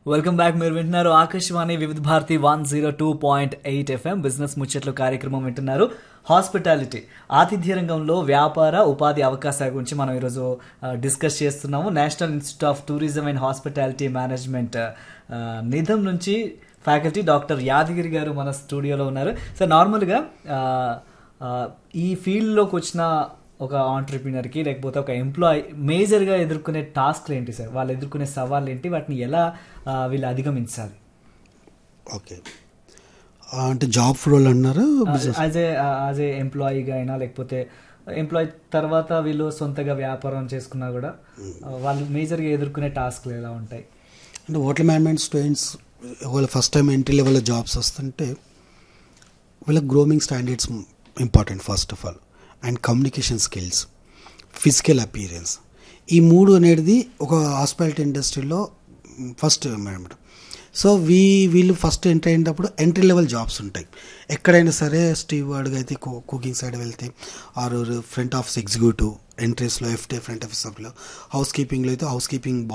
welcome back మీరు వింటున్నారు Akashvani Vividh Bharati one zero two point eight FM business ముచ్చట్లు కార్యక్రమం వింటున్నారు హాస్పిటాలిటీ ఆతిథ్య రంగంలో వ్యాపార ఉపాధి అవకాశాల గురించి మనం ఈరోజు ఆ, డిస్కస్ చేస్తున్నాము national institute of tourism and hospitality management ఆ, నిధం నుంచి ఫ్యాకల్టీ డాక్టర్ యాదగిరి గారు మన స్టూడియోలో ఉన్నారు సో నార్మల్గా ఆ, ఆ, ఈ ఫీల్డ్లోకి వచ్చిన ఒక ఆంటర్ప్రినర్కి లేకపోతే ఒక ఎంప్లాయ్ మేజర్గా ఎదుర్కొనే టాస్క్లు ఏంటి సార్ వాళ్ళు ఎదుర్కొనే సవాళ్ళు ఏంటి వాటిని ఎలా ఆ, వీళ్ళు అధిగమించాలి ఓకే ఆ, అంటే జాబ్ రోల్ అన్నారు business as a as a ఎంప్లాయీగా అయినా లేకపోతే ఎంప్లాయ్ తర్వాత వీళ్ళు సొంతగా వ్యాపారం చేసుకున్నా కూడా ఆ, వాళ్ళు మేజర్గా ఎదుర్కొనే టాస్క్లు ఎలా ఉంటాయి అంటే హోటల్ మేనేజ్మెంట్ స్టూడెంట్స్ ఒకవేళ ఫస్ట్ టైం ఎంట్రీ లెవెల్లో జాబ్స్ వస్తుంటే వీళ్ళకి grooming standards important first of all and communication skills physical appearance ఈ మూడు అనేది ఒక హాస్పిటాలిటీ ఇండస్ట్రీలో ఫస్ట్ మేడం సో వీ వీళ్ళు ఫస్ట్ ఎంటర్ అయినప్పుడు ఎంట్రీ లెవెల్ జాబ్స్ ఉంటాయి ఎక్కడైనా సరే స్టీవార్డ్గా అయితే కుకింగ్ సైడ్ వెళ్తే ఆరు ఫ్రంట్ ఆఫీస్ ఎగ్జిక్యూటివ్ ఎంట్రీస్లో ఎఫ్టే ఫ్రంట్ ఆఫీస్ హౌస్ కీపింగ్లో అయితే హౌస్ కీపింగ్